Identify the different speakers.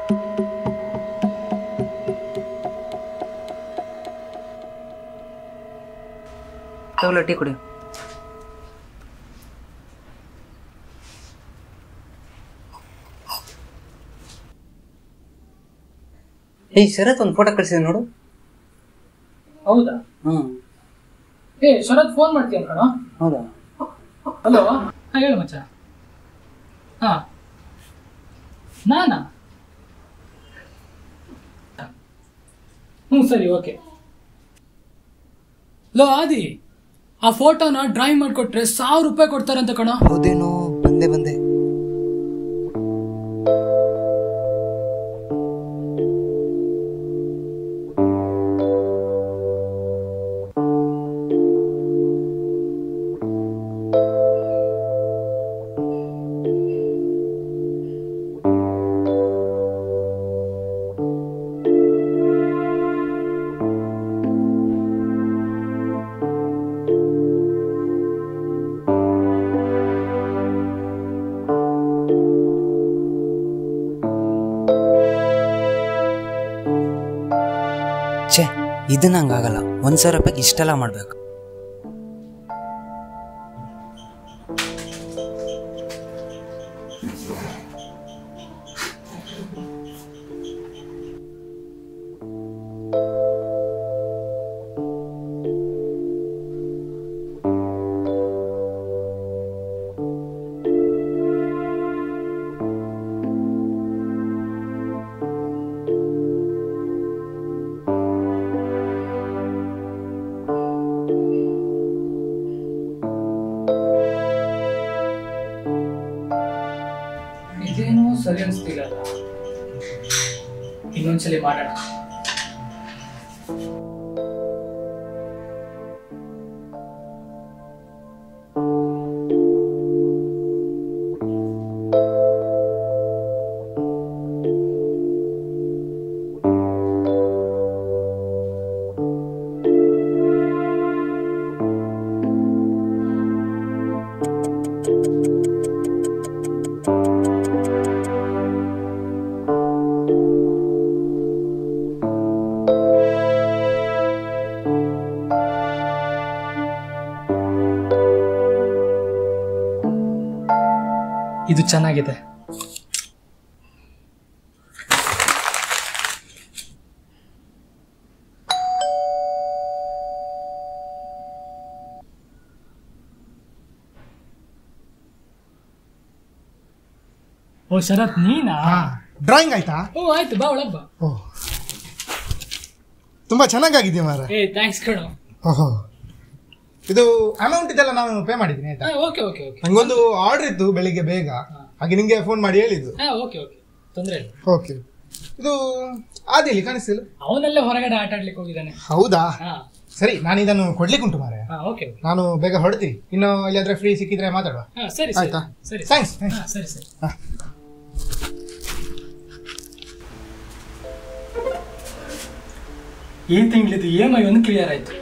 Speaker 1: ತಗೊಳ್ಳ tea ಕುಡಿ ಏಯ್ ಶರತ್ ಒಂದು ಫೋಟೋ ಕಳ್ಸಿದೆ ನೋಡು
Speaker 2: ಹೌದಾ
Speaker 1: ಹ್ಮ್
Speaker 2: ಏ ಶರತ್ ಫೋನ್ ಮಾಡ್ತೀಯ ಕಣ
Speaker 1: ಹೌದಾ
Speaker 2: ಹಲೋ ಹಾ ಹೇಳು ಮಚ್ಚ ಹಾ ನಾನಾ ಹ್ಞೂ ಸರಿ ಓಕೆ ಲೋ ಆದಿ ಆ ಫೋಟೋನ ಡ್ರಾಯಿಂಗ್ ಮಾಡಿಕೊಟ್ರೆ ಸಾವಿರ ರೂಪಾಯಿ ಕೊಡ್ತಾರಂತ ಕಣ
Speaker 1: ಹೌದೇನೋ ಬಂದೆ ಬಂದೆ ಛೇ ಇದು ನಂಗಾಗಲ್ಲ ಒಂದು ಸಾವಿರ ರೂಪಾಯಿಗೆ ಇಷ್ಟೆಲ್ಲ ಮಾಡ್ಬೇಕು
Speaker 2: ಇದೇನೋ ಸರಿ ಅನಿಸ್ತಿಲ್ಲ ಇನ್ನೊಂದ್ಸಲಿ ಮಾಡೋಣ ಇದು ಚೆನ್ನಾಗಿದೆ ಓ ಶರತ್ ನೀನಾ
Speaker 3: ಡ್ರಾಯಿಂಗ್ ಆಯ್ತಾ
Speaker 2: ಓ ಆಯ್ತು ಬಾ ಒಳಗ್ ಬಾ
Speaker 3: ಓ ತುಂಬಾ ಚೆನ್ನಾಗಾಗಿದೆ ಮಾರ
Speaker 2: ಏ ಥ್ಯಾಂಕ್ಸ್ ಕಣೋ
Speaker 3: ಓಹೋ ಇದು ಅಮೌಂಟ್ ಇದೆಲ್ಲ ನಾನು ಪೇ ಮಾಡಿದ್ದೀನಿ ಆಯ್ತಾ
Speaker 2: ಓಕೆ ಓಕೆ ಓಕೆ
Speaker 3: ನಂಗೊಂದು ಆರ್ಡರ್ ಇತ್ತು ಬೆಳಿಗ್ಗೆ ಬೇಗ ಹಾಗೆ ನಿಂಗೆ ಫೋನ್ ಮಾಡಿ ಹೇಳಿದ್ದು
Speaker 2: ಹಾ ಓಕೆ ಓಕೆ ತೊಂದ್ರೆ ಇಲ್ಲ
Speaker 3: ಓಕೆ ಇದು ಆದಿಲ್ಲಿ ಕಾಣಿಸ್ತಿಲ್ಲ
Speaker 2: ಅವನಲ್ಲೇ ಹೊರಗಡೆ ಆಟ ಆಡ್ಲಿಕ್ಕೆ ಹೋಗಿದ್ದಾನೆ
Speaker 3: ಹೌದಾ
Speaker 2: ಹಾ
Speaker 3: ಸರಿ ನಾನು ಇದನ್ನು ಕೊಡ್ಲಿಕ್ಕೆ ಉಂಟು ಮಾರೆ
Speaker 2: ಹಾ ಓಕೆ ಓಕೆ
Speaker 3: ನಾನು ಬೇಗ ಹೊರಡ್ತೀನಿ ಇನ್ನು ಎಲ್ಲಿಯಾದ್ರೆ ಫ್ರೀ ಸಿಕ್ಕಿದ್ರೆ ಮಾತಾಡುವ
Speaker 2: ಹಾ ಸರಿ ಸರಿ
Speaker 3: ಆಯ್ತಾ?
Speaker 2: ಸರಿ
Speaker 3: Thanks, thanks.
Speaker 2: ಹಾ ಸರಿ ಸರಿ
Speaker 3: ಹಾ.
Speaker 2: ಈ ತಿಂಗಳಿದ್ದು ಇ ಎಮ್ ಐ ಒಂದು ಕ್ಲಿಯರ್ ಆಯ್ತು